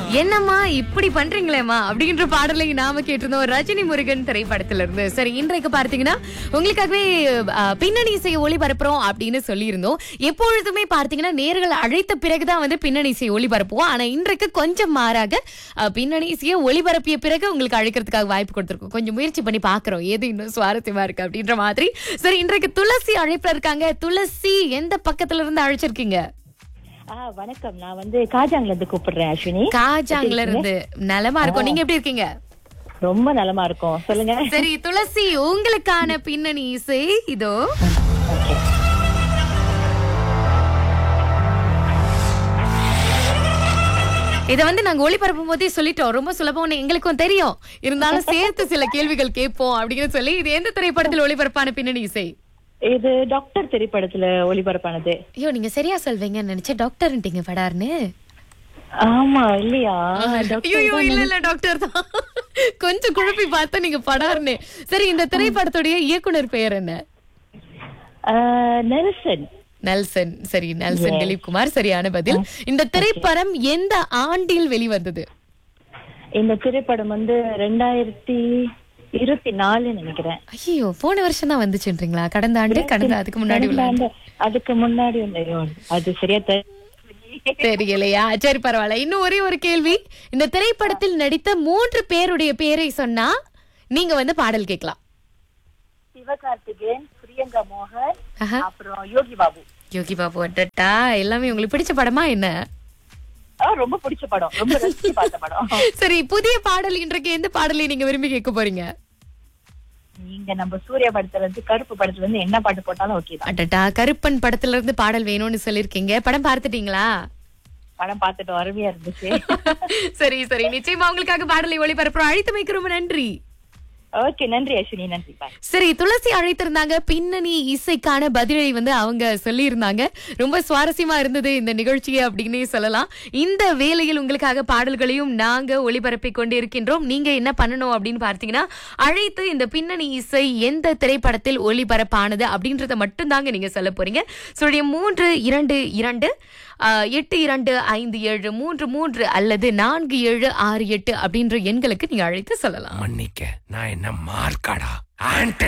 என்னம்மா இப்படி பண்றீங்களேம்மா அப்படின்ற பாடலை நாம கேட்டிருந்தோம் ரஜினி முருகன் திரைப்படத்துல இருந்து சரி இன்றைக்கு பார்த்தீங்கன்னா உங்களுக்காகவே அஹ், பின்னணி இசையை ஒளிபரப்புறோம் அப்படின்னு சொல்லியிருந்தோம் எப்பொழுதுமே பார்த்தீங்கன்னா நேர்கள் அழைத்த பிறகுதான் வந்து பின்னணி இசையை ஒளிபரப்புவோம் ஆனா இன்றைக்கு கொஞ்சம் மாறாக அஹ், பின்னணி இசையை ஒளிபரப்பிய பிறகு உங்களுக்கு அழைக்கிறதுக்காக வாய்ப்பு கொடுத்துருக்கோம் கொஞ்சம் முயற்சி பண்ணி பாக்குறோம் எது இன்னும் சுவாரஸ்யமா இருக்கு அப்படின்ற மாதிரி சரி இன்றைக்கு துளசி அழைப்புல இருக்காங்க துளசி எந்த பக்கத்துல இருந்து அழைச்சிருக்கீங்க ஆ வணக்கம் நான் வந்து காஜாங்ல இருந்து கூப்பிடுறேன் அஸ்வினி காஜாங்ல இருந்து நலமா இருக்கும் நீங்க எப்படி இருக்கீங்க ரொம்ப நலமா இருக்கும் சொல்லுங்க சரி துளசி உங்களுக்கான பின்னணி இசை இதோ Okay. இத வந்து நாங்க ஒளிபரப்பும் போதே சொல்லிட்டோம் ரொம்ப சுலபம்னு எங்களுக்கும் தெரியும் இருந்தாலும் சேர்த்து சில கேள்விகள் கேட்போம் அப்படின்னு சொல்லி இது எந்த திரைப்படத்தில் ஒளிபரப்பான பின்னணி இசை இது டாக்டர் திரைப்படத்துல ஒளிபரப்பானது ஐயோ நீங்க சரியா சொல்வீங்கன்னு நினைச்சேன் டாக்டர்ன்ட்டீங்க படார்னு ஆமா இல்லையா டாக்டர் ஐயோ இல்ல இல்ல டாக்டர் தான் கொஞ்சம் குழப்பி பார்த்தா நீங்க படார்னு சரி இந்த திரைப்படத்துடைய இயக்குனர் பெயர் என்ன ஆ, நெல்சன் நெல்சன் சரி நெல்சன் திலீப் குமார் சரியான பதில் இந்த திரைப்படம் எந்த ஆண்டில் வெளிவந்தது இந்த திரைப்படம் வந்து ரெண்டாயிரத்தி இருபத்தி நாலு நினைக்கிறேன் ஐயோ போன வருஷம் தான் வந்துச்சுன்றீங்களா கடந்த ஆண்டு கடந்த அதுக்கு முன்னாடி உள்ள கடந்த ஆண்டு- அதுக்கு முன்னாடி உள்ள- ஐயோ, அது சரியா தெ- தெரியலையா சரி பரவாயில்ல இன்னும் ஒரே ஒரு கேள்வி இந்த திரைப்படத்தில் நடித்த மூன்று பேருடைய பேரை சொன்னா நீங்க வந்து பாடல் கேட்கலாம் சிவகார்த்திகேயன் பிரியங்கா மோகன் ஆஹா. அப்புறம் யோகி பாபு யோகி பாபு அட்டட்டா எல்லாமே உங்களுக்கு பிடிச்ச படமா என்ன ஆ, ரொம்ப பிடிச்ச படம் ரொம்ப ரசிச்சு பார்த்த படம் சரி புதிய பாடல் இன்றைக்கு எந்த பாடலை நீங்க விரும்பி கேட்க போறீங்க நீங்க நம்ம சூர்யா படத்துல இருந்து கருப்பு படத்துல இருந்து என்ன பாட்டு போட்டாலும் ஓகே தான் அட்டட்டா கருப்பன் படத்துல இருந்து பாடல் வேணும்னு சொல்லிருக்கீங்க படம் பார்த்துட்டீங்களா படம் பார்த்துட்டு அருமையா இருந்துச்சு சரி சரி நிச்சயமா உங்களுக்காக பாடலை ஒளிபரப்புறோம் அழைத்தமைக்கு ரொம்ப நன்றி ஓகே நன்றி அஸ்வினி நன்றி பாய் சரி துளசி அழைத்திருந்தாங்க பின்னணி இசைக்கான பதிலை வந்து அவங்க சொல்லியிருந்தாங்க ரொம்ப சுவாரஸ்யமா இருந்தது இந்த நிகழ்ச்சி அப்படின்னே சொல்லலாம் இந்த வேளையில் உங்களுக்காக பாடல்களையும் நாங்க ஒளிபரப்பிக் கொண்டு இருக்கின்றோம் நீங்க என்ன பண்ணணும் அப்படின்னு பார்த்தீங்கன்னா அழைத்து இந்த பின்னணி இசை எந்த திரைப்படத்தில் ஒளிபரப்பானது அப்படின்றத மட்டும்தாங்க நீங்க சொல்ல போறீங்க சொல்லிய மூன்று இரண்டு இரண்டு ஆஹ், எட்டு இரண்டு ஐந்து ஏழு மூன்று மூன்று அல்லது நான்கு ஏழு ஆறு எட்டு அப்படின்ற எண்களுக்கு நீங்க அழைத்து சொல்லலாம் மன்னிக்க நான் என்ன மார்க்காடா ஆண்டனா